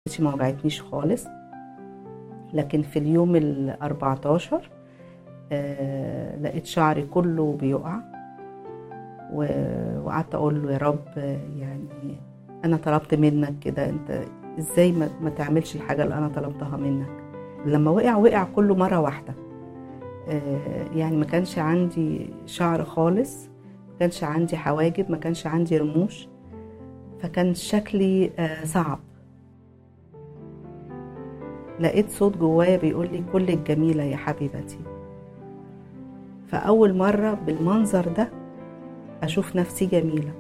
ما وجعتنيش خالص لكن في اليوم ال 14 آه لقيت شعري كله بيقع و- وقعدت اقول له يا رب يعني انا طلبت منك كده انت ازاي ما, ما تعملش الحاجه اللي انا طلبتها منك لما وقع وقع كله مره واحده آه، يعني ما كانش عندي شعر خالص ما كانش عندي حواجب ما كانش عندي رموش فكان شكلي آه، صعب لقيت صوت جوايا بيقول لي كلك جميلة يا حبيبتي فأول مرة بالمنظر ده أشوف نفسي جميلة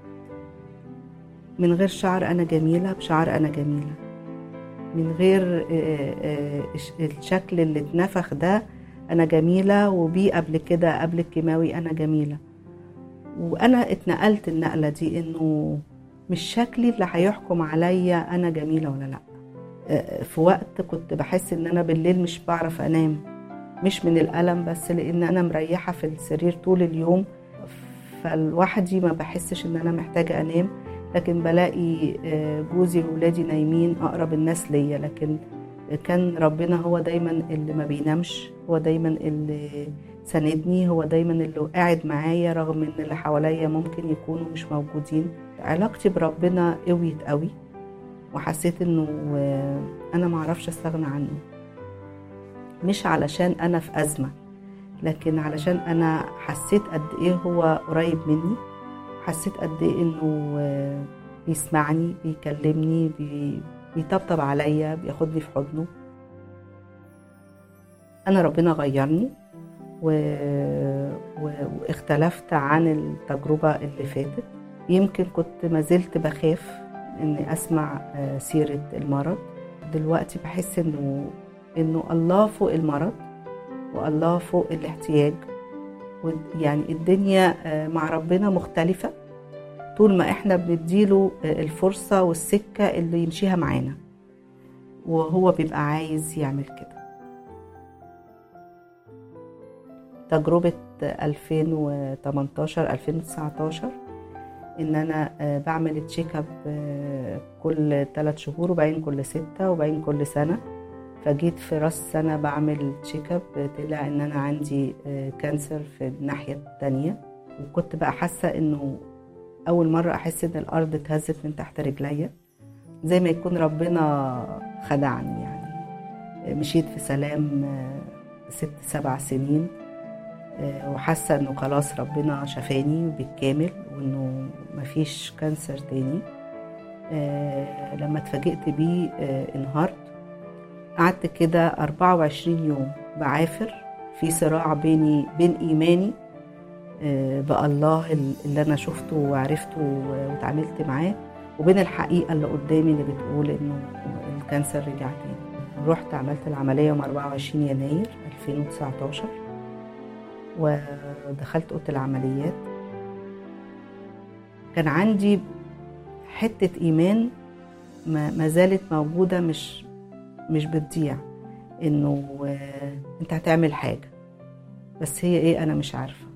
من غير شعر أنا جميلة بشعر أنا جميلة من غير آه، آه، الشكل اللي اتنفخ ده أنا جميلة وبيه قبل كده قبل الكيماوي أنا جميلة وأنا اتنقلت النقلة دي إنه مش شكلي اللي هيحكم عليا أنا جميلة ولا لأ آه، في وقت كنت بحس إن أنا بالليل مش بعرف أنام مش من الألم بس لأن أنا مريحة في السرير طول اليوم فالوحدي ما بحسش إن أنا محتاجة أنام لكن بلاقي آه، جوزي وولادي نايمين أقرب الناس ليا لكن كان ربنا هو دايما اللي ما بينامش هو دايما اللي ساندني هو دايما اللي قاعد معايا رغم ان اللي حواليا ممكن يكونوا مش موجودين علاقتي بربنا قويت قوي وحسيت انه آه، انا معرفش استغنى عنه مش علشان انا في ازمه لكن علشان انا حسيت قد ايه هو قريب مني حسيت قد ايه انه آه، بيسمعني بيكلمني بي بيطبطب عليا بياخدني في حضنه انا ربنا غيرني و... و... واختلفت عن التجربة اللي فاتت يمكن كنت ما زلت بخاف اني اسمع آه، سيرة المرض دلوقتي بحس انه انه الله فوق المرض والله فوق الاحتياج و- يعني الدنيا آه، مع ربنا مختلفة طول ما احنا بنديله آه، الفرصة والسكة اللي يمشيها معانا وهو بيبقى عايز يعمل كده تجربة 2018 2019 ان انا آه، بعمل تشيك اب آه، كل ثلاث شهور وبعدين كل ستة وبعدين كل سنة فجيت في راس سنة بعمل تشيك اب طلع ان انا عندي آه، كانسر في الناحية التانية وكنت بقى حاسة انه اول مرة احس ان الارض اتهزت من تحت رجليا زي ما يكون ربنا خدعني يعني مشيت في سلام آه، ست سبع سنين آه، وحاسه انه خلاص ربنا شفاني بالكامل وانه مفيش كانسر تاني آه، لما اتفاجئت بيه آه، انهارت قعدت كده 24 يوم بعافر في صراع بيني بين ايماني آه، بالله اللي انا شفته وعرفته واتعاملت معاه وبين الحقيقه اللي قدامي اللي بتقول انه الكانسر رجع تاني رحت عملت العمليه يوم 24 يناير 2019 ودخلت اوضه العمليات كان عندي حته ايمان ما ما زالت موجوده مش مش بتضيع انه آه، انت هتعمل حاجه بس هي ايه انا مش عارفه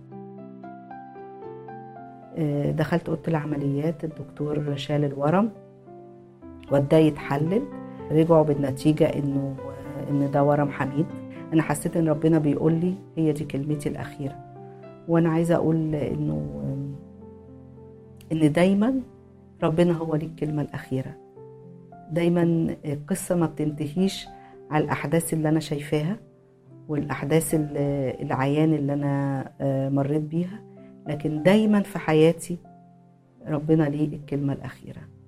آه، دخلت اوضه العمليات الدكتور شال الورم وداه يتحلل رجعوا بالنتيجه انه آه، ان ده ورم حميد انا حسيت ان ربنا بيقول لي هي دي كلمتي الاخيره وانا عايزه اقول انه ان دايما ربنا هو ليه الكلمه الاخيره دايما القصه ما بتنتهيش على الاحداث اللي انا شايفاها والاحداث ال- العيان اللي انا آه، مريت بيها لكن دايما في حياتي ربنا ليه الكلمه الاخيره